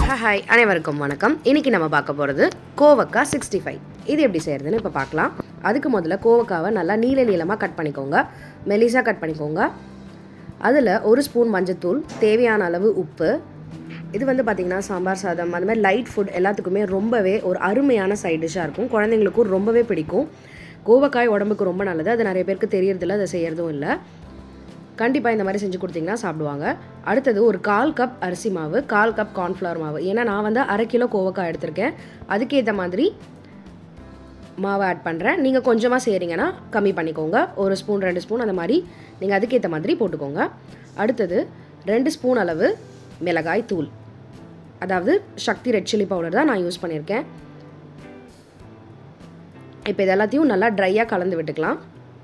hi அனைவருக்கும் வணக்கம் இன்றைக்கி நம்ம பார்க்க போகிறது கோவக்காய் சிக்ஸ்டி ஃபைவ் இது எப்படி செய்கிறதுன்னு இப்போ பார்க்கலாம் அதுக்கு முதல்ல கோவக்காவை நல்லா நீல நீளமாக கட் பண்ணிக்கோங்க மெலிசாக கட் பண்ணிக்கோங்க அதில் ஒரு ஸ்பூன் மஞ்சத்தூள் தேவையான அளவு உப்பு இது வந்து பார்த்திங்கன்னா சாம்பார் சாதம் அந்த மாதிரி லைட் ஃபுட் எல்லாத்துக்குமே ரொம்பவே ஒரு அருமையான சைட் டிஷ்ஷாக இருக்கும் குழந்தைங்களுக்கும் ரொம்பவே பிடிக்கும் கோவக்காய் உடம்புக்கு ரொம்ப நல்லது அது நிறைய பேருக்கு தெரியறதில்ல அதை செய்கிறதும் இல்லை கண்டிப்பாக இந்த மாதிரி செஞ்சு கொடுத்தீங்கன்னா சாப்பிடுவாங்க அடுத்தது ஒரு கால் கப் அரிசி மாவு கால் கப் கார்ன்ஃப்ளவர் மாவு ஏன்னா நான் வந்து அரை கிலோ கோவக்காய் எடுத்திருக்கேன் அதுக்கேற்ற மாதிரி மாவை ஆட் பண்ணுறேன் நீங்கள் கொஞ்சமாக செய்கிறீங்கன்னா கம்மி பண்ணிக்கோங்க ஒரு ஸ்பூன் ரெண்டு ஸ்பூன் அந்த மாதிரி நீங்கள் அதுக்கேற்ற மாதிரி போட்டுக்கோங்க அடுத்தது ரெண்டு ஸ்பூன் அளவு மிளகாய் தூள் அதாவது சக்தி ரெட் சில்லி பவுடர் தான் நான் யூஸ் பண்ணியிருக்கேன் இப்போ இது எல்லாத்தையும் நல்லா ட்ரையாக கலந்து விட்டுக்கலாம்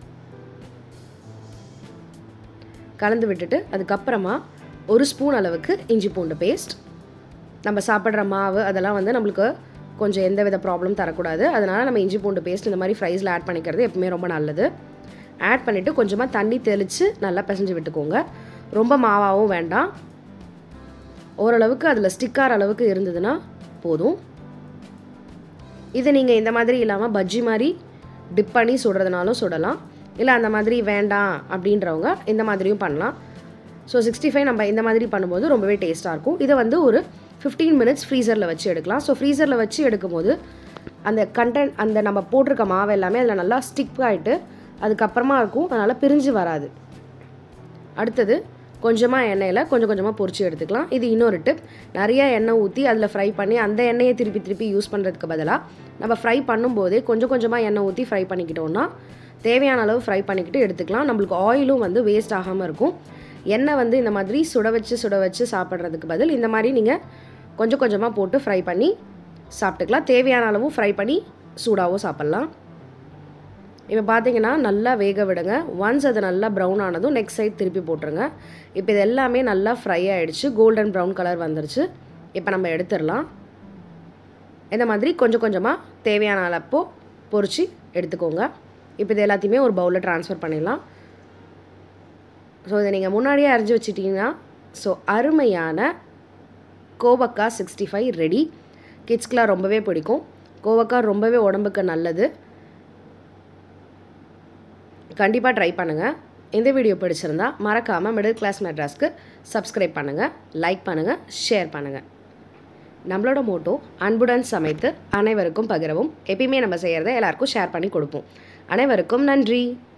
கலந்து விட்டுட்டு அதுக்கப்புறமா ஒரு ஸ்பூன் அளவுக்கு இஞ்சி பூண்டு பேஸ்ட் நம்ம சாப்பிட்ற மாவு அதெல்லாம் வந்து நம்மளுக்கு கொஞ்சம் எந்த வித ப்ராப்ளம் தரக்கூடாது அதனால் நம்ம இஞ்சி பூண்டு பேஸ்ட் இந்த மாதிரி ஃப்ரைஸில் ஆட் பண்ணிக்கிறது எப்பவுமே ரொம்ப நல்லது ஆட் பண்ணிவிட்டு கொஞ்சமாக தண்ணி தெளித்து நல்லா பிசைஞ்சு விட்டுக்கோங்க ரொம்ப மாவாகவும் வேண்டாம் ஓரளவுக்கு அதில் ஸ்டிக்கார அளவுக்கு இருந்ததுன்னா போதும் இது நீங்கள் இந்த மாதிரி இல்லாமல் பஜ்ஜி மாதிரி டிப் பண்ணி சுடுறதுனாலும் சுடலாம் இல்லை அந்த மாதிரி வேண்டாம் அப்படின்றவங்க இந்த மாதிரியும் பண்ணலாம் ஸோ சிக்ஸ்டி ஃபைவ் நம்ம இந்த மாதிரி பண்ணும்போது ரொம்பவே டேஸ்ட்டாக இருக்கும் இதை வந்து ஒரு ஃபிஃப்டீன் மினிட்ஸ் ஃப்ரீசரில் வச்சு எடுக்கலாம் ஸோ ஃப்ரீசரில் வச்சு எடுக்கும்போது அந்த கண்டென்ட் அந்த நம்ம போட்டிருக்க மாவு எல்லாமே அதில் நல்லா ஸ்டிக் ஆகிட்டு அதுக்கப்புறமா இருக்கும் அதனால் பிரிஞ்சு வராது அடுத்தது கொஞ்சமாக எண்ணெயில் கொஞ்சம் கொஞ்சமாக பொரிச்சு எடுத்துக்கலாம் இது இன்னொரு டிப் நிறைய எண்ணெய் ஊற்றி அதில் ஃப்ரை பண்ணி அந்த எண்ணெயை திருப்பி திருப்பி யூஸ் பண்ணுறதுக்கு பதிலாக நம்ம ஃப்ரை பண்ணும்போதே கொஞ்சம் கொஞ்சமாக எண்ணெய் ஊற்றி ஃப்ரை பண்ணிக்கிட்டோம்னா தேவையான அளவு ஃப்ரை பண்ணிக்கிட்டு எடுத்துக்கலாம் நம்மளுக்கு ஆயிலும் வந்து வேஸ்ட் ஆகாமல் இருக்கும் எண்ணெய் வந்து இந்த மாதிரி சுட வச்சு சுட வச்சு சாப்பிட்றதுக்கு பதில் இந்த மாதிரி நீங்கள் கொஞ்சம் கொஞ்சமாக போட்டு ஃப்ரை பண்ணி சாப்பிட்டுக்கலாம் தேவையான அளவும் ஃப்ரை பண்ணி சூடாகவும் சாப்பிட்லாம் இப்போ பார்த்தீங்கன்னா நல்லா வேக விடுங்க ஒன்ஸ் அது நல்லா ப்ரௌன் ஆனதும் நெக்ஸ்ட் சைட் திருப்பி போட்டுருங்க இப்போ இது எல்லாமே நல்லா ஃப்ரை ஆகிடுச்சு கோல்டன் ப்ரௌன் கலர் வந்துருச்சு இப்போ நம்ம எடுத்துடலாம் இந்த மாதிரி கொஞ்சம் கொஞ்சமாக தேவையான அளப்போ பொறிச்சு எடுத்துக்கோங்க இப்போ இது எல்லாத்தையுமே ஒரு பவுலில் ட்ரான்ஸ்ஃபர் பண்ணிடலாம் ஸோ இதை நீங்கள் முன்னாடியே அரைஞ்சி வச்சிட்டிங்கன்னா ஸோ அருமையான கோவக்காய் சிக்ஸ்டி ஃபைவ் ரெடி கிட்ஸ்க்கெலாம் ரொம்பவே பிடிக்கும் கோவக்காய் ரொம்பவே உடம்புக்கு நல்லது கண்டிப்பாக ட்ரை பண்ணுங்கள் இந்த வீடியோ பிடிச்சிருந்தா மறக்காமல் மிடில் கிளாஸ் மெட்ராஸ்க்கு சப்ஸ்கிரைப் பண்ணுங்கள் லைக் பண்ணுங்கள் ஷேர் பண்ணுங்கள் நம்மளோட மோட்டோ அன்புடன் சமைத்து அனைவருக்கும் பகிரவும் எப்பயுமே நம்ம செய்கிறத எல்லாருக்கும் ஷேர் பண்ணி கொடுப்போம் அனைவருக்கும் நன்றி